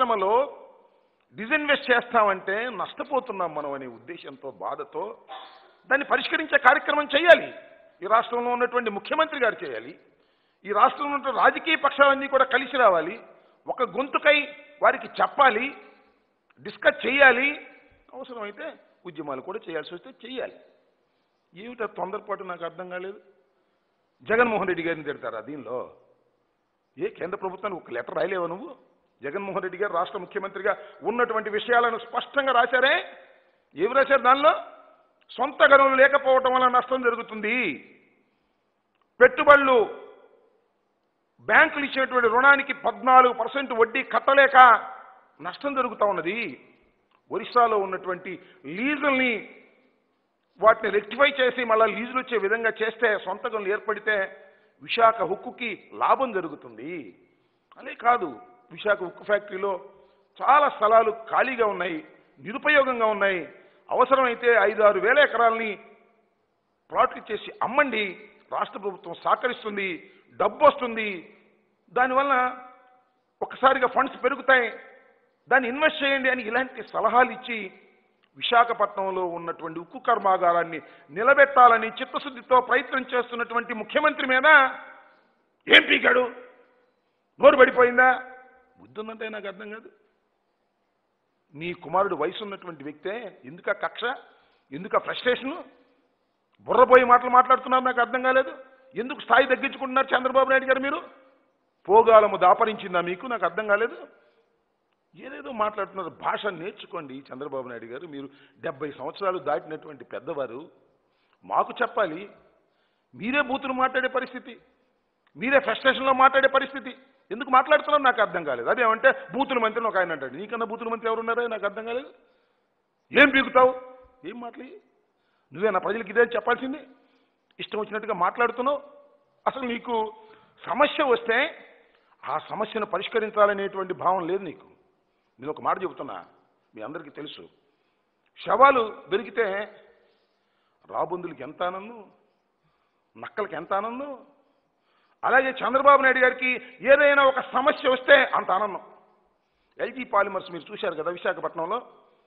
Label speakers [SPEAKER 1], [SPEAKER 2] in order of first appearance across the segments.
[SPEAKER 1] పరిశ్రమలో డిజిన్వెస్ట్ చేస్తామంటే నష్టపోతున్నాం మనం అనే ఉద్దేశంతో బాధతో దాన్ని పరిష్కరించే కార్యక్రమం చేయాలి ఈ రాష్ట్రంలో ఉన్నటువంటి ముఖ్యమంత్రి గారు చేయాలి ఈ రాష్ట్రంలో ఉన్నటువంటి రాజకీయ పక్షాలన్నీ కూడా కలిసి రావాలి ఒక గొంతుకై వారికి చెప్పాలి డిస్కస్ చేయాలి అవసరమైతే ఉద్యమాలు కూడా చేయాల్సి వస్తే చేయాలి ఏమిటా తొందరపాటు నాకు అర్థం కాలేదు జగన్మోహన్ రెడ్డి గారిని తిడతారా దీనిలో ఏ కేంద్ర ప్రభుత్వానికి ఒక లెటర్ రాయలేవా నువ్వు జగన్మోహన్ రెడ్డి గారు రాష్ట్ర ముఖ్యమంత్రిగా ఉన్నటువంటి విషయాలను స్పష్టంగా రాశారే ఏమి రాశారు దానిలో సొంత గనులు లేకపోవటం వల్ల నష్టం జరుగుతుంది పెట్టుబడులు బ్యాంకులు ఇచ్చినటువంటి రుణానికి పద్నాలుగు పర్సెంట్ వడ్డీ కట్టలేక నష్టం జరుగుతూ ఉన్నది ఒరిస్సాలో ఉన్నటువంటి లీజుల్ని వాటిని రెక్టిఫై చేసి మళ్ళీ లీజులు వచ్చే విధంగా చేస్తే సొంత గనులు ఏర్పడితే విశాఖ హుక్కుకి లాభం జరుగుతుంది అదే కాదు విశాఖ ఉక్కు ఫ్యాక్టరీలో చాలా స్థలాలు ఖాళీగా ఉన్నాయి నిరుపయోగంగా ఉన్నాయి అవసరమైతే ఐదు ఆరు వేల ఎకరాలని ప్లాట్లు ఇచ్చేసి అమ్మండి రాష్ట్ర ప్రభుత్వం సహకరిస్తుంది డబ్బు వస్తుంది దానివల్ల ఒకసారిగా ఫండ్స్ పెరుగుతాయి దాన్ని ఇన్వెస్ట్ చేయండి అని ఇలాంటి సలహాలు ఇచ్చి విశాఖపట్నంలో ఉన్నటువంటి ఉక్కు కర్మాగారాన్ని నిలబెట్టాలని చిత్తశుద్ధితో ప్రయత్నం చేస్తున్నటువంటి ముఖ్యమంత్రి మీద ఏం పీకాడు నోరు పడిపోయిందా బుద్ధి ఉందంటే నాకు అర్థం కాదు నీ కుమారుడు వయసు ఉన్నటువంటి వ్యక్తే ఎందుక కక్ష ఎందుక ఫ్రస్ట్రేషను బుర్రపోయి మాటలు మాట్లాడుతున్నారు నాకు అర్థం కాలేదు ఎందుకు స్థాయి తగ్గించుకుంటున్నారు చంద్రబాబు నాయుడు గారు మీరు పోగాలము దాపరించిందా మీకు నాకు అర్థం కాలేదు ఏదేదో మాట్లాడుతున్నారు భాష నేర్చుకోండి చంద్రబాబు నాయుడు గారు మీరు డెబ్బై సంవత్సరాలు దాటినటువంటి పెద్దవారు మాకు చెప్పాలి మీరే బూతులు మాట్లాడే పరిస్థితి మీరే ఫ్రస్ట్రేషన్లో మాట్లాడే పరిస్థితి ఎందుకు మాట్లాడుతున్నారో నాకు అర్థం కాలేదు అదేమంటే బూతుల మంత్రి అని ఒక ఆయన అంటాడు నీకన్నా బూతుల మంత్రి ఎవరున్నారో నాకు అర్థం కాలేదు ఏం పీకుతావు ఏం మాట్లాడి నువ్వేనా ప్రజలకు ఇదే చెప్పాల్సింది ఇష్టం వచ్చినట్టుగా మాట్లాడుతున్నావు అసలు నీకు సమస్య వస్తే ఆ సమస్యను పరిష్కరించాలనేటువంటి భావం లేదు నీకు నేను ఒక మాట చెబుతున్నా మీ అందరికీ తెలుసు శవాలు దొరికితే రాబందులకి ఎంత ఆనందం నక్కలకి ఎంత ఆనందం అలాగే చంద్రబాబు నాయుడు గారికి ఏదైనా ఒక సమస్య వస్తే అంత ఆనందం ఎల్జీ పాలిమర్స్ మీరు చూశారు కదా విశాఖపట్నంలో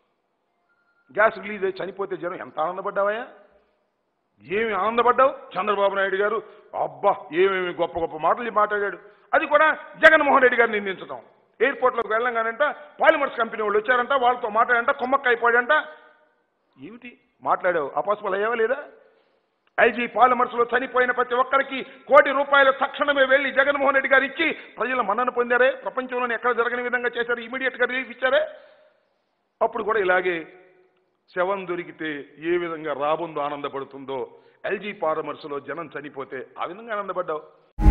[SPEAKER 1] గ్యాస్ రిలీజ్ అయ్యి చనిపోతే జనం ఎంత ఆనందపడ్డావయ్యా ఏమి ఆనందపడ్డావు చంద్రబాబు నాయుడు గారు అబ్బా ఏమేమి గొప్ప గొప్ప మాటలు మాట్లాడాడు అది కూడా జగన్మోహన్ రెడ్డి గారిని నిందించడం ఎయిర్పోర్ట్లోకి వెళ్ళంగానంట పాలిమర్స్ కంపెనీ వాళ్ళు వచ్చారంట వాళ్ళతో మాట్లాడంట కొమ్మక్క అయిపోయాడంట ఏమిటి మాట్లాడావు అపాస్పల్ అయ్యావా లేదా ఐజీ పాలిమర్స్లో చనిపోయిన ప్రతి ఒక్కరికి కోటి రూపాయలు తక్షణమే వెళ్ళి జగన్మోహన్ రెడ్డి గారు ఇచ్చి ప్రజల మన్నన పొందారే ప్రపంచంలోనే ఎక్కడ జరగని విధంగా చేశారు ఇమీడియట్గా రిలీఫ్ ఇచ్చారే అప్పుడు కూడా ఇలాగే శవం దొరికితే ఏ విధంగా రాబుందో ఆనందపడుతుందో ఎల్జీ పారమర్స్లో జనం చనిపోతే ఆ విధంగా ఆనందపడ్డావు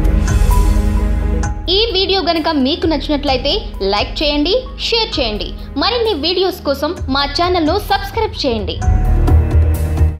[SPEAKER 2] ఈ వీడియో గనుక మీకు నచ్చినట్లయితే లైక్ చేయండి షేర్ చేయండి మరిన్ని వీడియోస్ కోసం మా ఛానల్ను సబ్స్క్రైబ్ చేయండి